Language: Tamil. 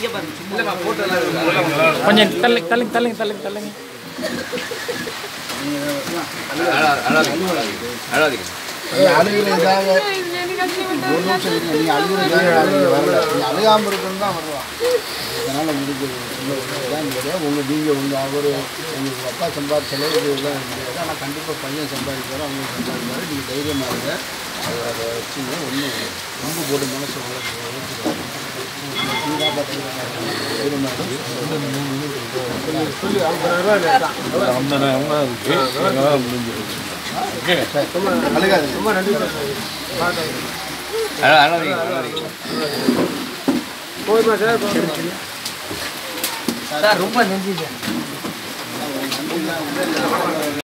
கொஞ்சம் தள்ளி தள்ளுங்க தள்ளுங்க தள்ளுங்க தள்ளுங்க நீங்க அழுகிறதுக்காக ஒரு நிமிஷம் இருங்க நீங்க அழுகிறதுக்காக அவங்க வரல நீங்க அழுகாம இருக்கணும் தான் வருவான் அதனால உங்களுக்கு தான் கிடையாது உங்க நீங்க உங்க அவர் உங்களுக்கு அப்பா சம்பாதிச்ச அளவுக்கு இதெல்லாம் கிடையாது ஆனால் கண்டிப்பாக பையன் சம்பாதிப்பாரு அவங்க சம்பாதிப்பாரு நீங்கள் தைரியமாக இருங்க அதை அதை வச்சுங்க ஒன்றும் ரொம்ப போட்டு மனசு வளர்த்து அழுகாது ரொம்ப நன்றி சார் ரொம்ப நன்றி சார்